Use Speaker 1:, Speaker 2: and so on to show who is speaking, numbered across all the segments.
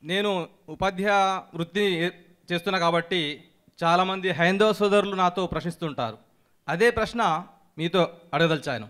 Speaker 1: నేను ఉపాధ్యాయ వృత్తి చేస్తున్నా కాబట్టి చాలామంది హైందవ సోదరులు నాతో ప్రశ్నిస్తుంటారు అదే ప్రశ్న మీతో అడగదలిచాను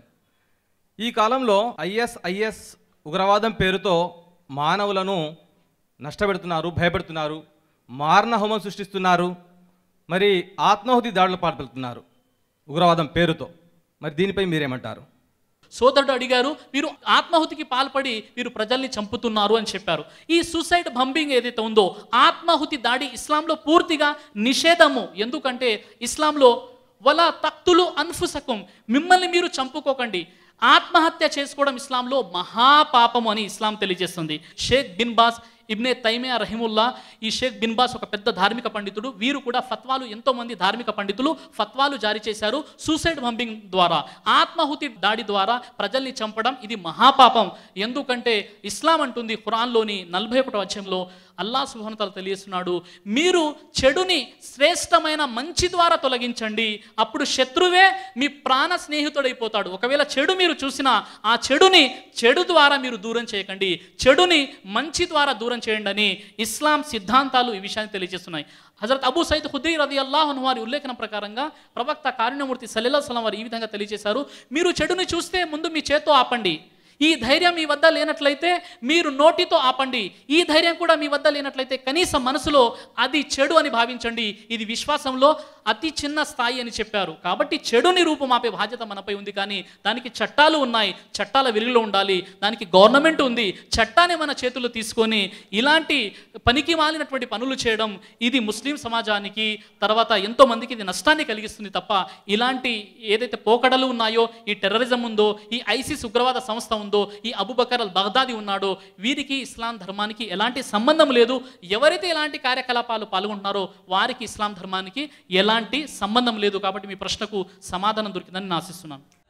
Speaker 1: ఈ కాలంలో ఐఎస్ ఐఎస్ ఉగ్రవాదం పేరుతో మానవులను నష్టపెడుతున్నారు భయపెడుతున్నారు మారణ హోమం సృష్టిస్తున్నారు మరి ఆత్మాహుతి దాడులు పాల్పడుతున్నారు ఉగ్రవాదం పేరుతో మరి దీనిపై మీరేమంటారు
Speaker 2: సోదరుడు అడిగారు మీరు ఆత్మాహుతికి పాల్పడి మీరు ప్రజల్ని చంపుతున్నారు అని చెప్పారు ఈ సూసైడ్ బంబింగ్ ఏదైతే ఉందో ఆత్మాహుతి దాడి ఇస్లాంలో పూర్తిగా నిషేధము ఎందుకంటే ఇస్లాంలో వలా తక్తులు అన్ఫుసకం మిమ్మల్ని మీరు చంపుకోకండి ఆత్మహత్య చేసుకోవడం ఇస్లాంలో మహాపాపము అని ఇస్లాం తెలియజేస్తుంది Sheikh bin Baz ibn Taymiyyah రహిముల్లా ఈ షేక్ బిన్ బాస్ ఒక పెద్ద ధార్మిక పండితుడు వీరు కూడా ఫత్వాలు ఎంతో మంది ధార్మిక పండితులు ఫత్వాలు జారీ చేశారు సూసైడ్ బంబింగ్ ద్వారా ఆత్మాహుతి దాడి ద్వారా ప్రజల్ని చంపడం ఇది మహాపాపం ఎందుకంటే ఇస్లాం అంటుంది ఖురాన్లోని నలభై ఒకటో అధ్యాయంలో అల్లా సుభానతలు తెలియస్తున్నాడు మీరు చెడుని శ్రేష్టమైన మంచి ద్వారా తొలగించండి అప్పుడు శత్రువే మీ ప్రాణ స్నేహితుడైపోతాడు ఒకవేళ చెడు మీరు చూసినా ఆ చెడుని చెడు ద్వారా మీరు దూరం చేయకండి చెడుని మంచి ద్వారా దూరం చేయండి అని ఇస్లాం సిద్ధాంతాలు ఈ విషయాన్ని తెలియజేస్తున్నాయి హజరత్ అబూ సైద్ ఖుద్రీ రది అల్లాహన్ వారి ఉల్లేఖన ప్రకారంగా ప్రవక్త కారుణ్యమూర్తి సల్లెల్లా సలం వారు ఈ విధంగా తెలియజేశారు మీరు చెడుని చూస్తే ముందు మీ చేత్తో ఆపండి ఈ ధైర్యం మీ వద్ద లేనట్లయితే మీరు నోటితో ఆపండి ఈ ధైర్యం కూడా మీ వద్ద లేనట్లయితే కనీసం మనసులో అది చెడు అని భావించండి ఇది విశ్వాసంలో అతి చిన్న స్థాయి అని చెప్పారు కాబట్టి చెడుని రూపుమాపే బాధ్యత మనపై ఉంది కానీ దానికి చట్టాలు ఉన్నాయి చట్టాల వెలుగులో ఉండాలి దానికి గవర్నమెంట్ ఉంది చట్టాన్ని మన చేతుల్లో తీసుకొని ఇలాంటి పనికి మాలినటువంటి పనులు చేయడం ఇది ముస్లిం సమాజానికి తర్వాత ఎంతో మందికి ఇది నష్టాన్ని కలిగిస్తుంది తప్ప ఇలాంటి ఏదైతే పోకడలు ఉన్నాయో ఈ టెర్రరిజం ఉందో ఈ ఐసిస్ ఉగ్రవాద సంస్థ ఉందో ఈ అబుబకర్ అల్ బగ్దాది ఉన్నాడో వీరికి ఇస్లాం ధర్మానికి ఎలాంటి సంబంధం లేదు ఎవరైతే ఇలాంటి కార్యకలాపాలు పాల్గొంటున్నారో వారికి ఇస్లాం ధర్మానికి ఎలాంటి సంబంధం లేదు కాబట్టి మీ ప్రశ్నకు సమాధానం దొరికిందని నేను ఆశిస్తున్నాను